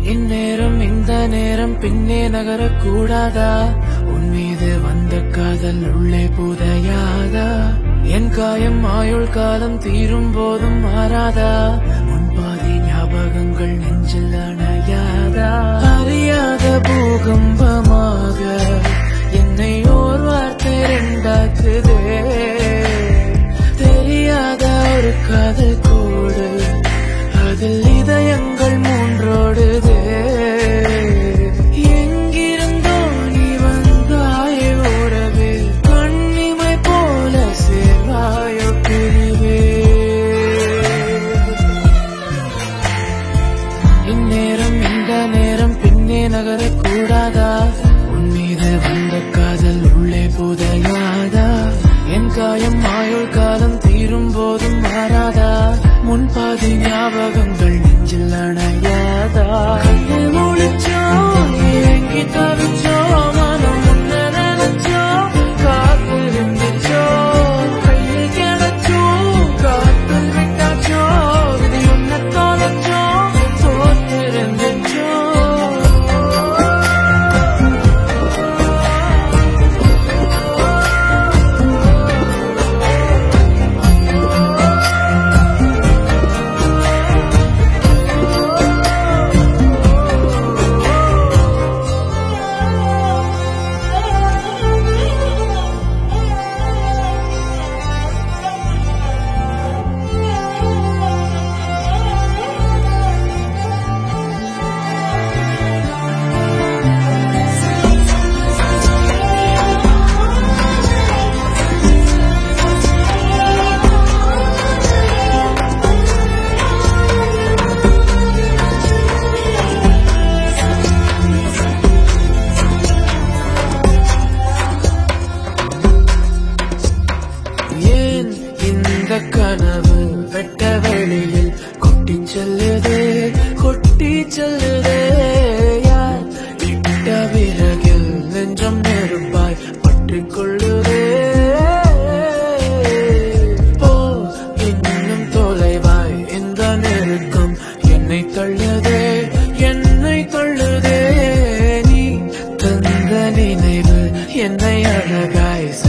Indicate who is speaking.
Speaker 1: இந்நேரம் இந்த நேரம் பின்னே நகரக்கூடாதா உன் மீது வந்த காதல் உள்ளே புதையாதா என் காயம் ஆயுள் காலம் தீரும் போதும் மாறாதா உன் பாதி ஞாபகங்கள் நெஞ்சில் அணையாதா அறியாத பூகம்பமாக என்னை ஓர் வார்த்தை ரெண்டாக்குதே தெரியாத ஒரு காதல் கோடு அதில் இதயங்கள் மூன்றோடுதே எங்கிருந்தோ நீ வந்தாய் ஓடவே கண்ணிமை போல சேர்வாயோ பிரிவே இந்நேரம் இந்த நேரம் பின்னே நகரக்கூடாதா உன் மீது வந்த காதல் உள்ளே புதையாதா என் காயம் ஆயுள் காலம் தீரும் போதும் மாறாதா முன்பாதி ஞாபகங்கள் நெஞ்சில் அணையாதா கண்ணில் முழிச்சோம் ஏங்கி தவிச்சோம் மனம் முன்ன நினைச்சோம் காத்திருந்துச்சோ கையில் கிடைச்சோ காத்தில் விட்டாச்சோ இது உன்னை தொலைச்சோ தோத்திருந்துச்சோ ஏன் இந்த கனவு வெட்ட வெளியில் கொட்டி செல்லுதே கொட்டி செல்லுதே யார் இட்ட விறகில் நெஞ்சம் நெருப்பாய் பற்றிக் கொள்ளுதே போ இன்னும் தொலைவாய் இந்த நெருக்கம் என்னை தள்ளுதே என்னை தள்ளுதே நீ தந்த நினைவு என்னை அழகாய்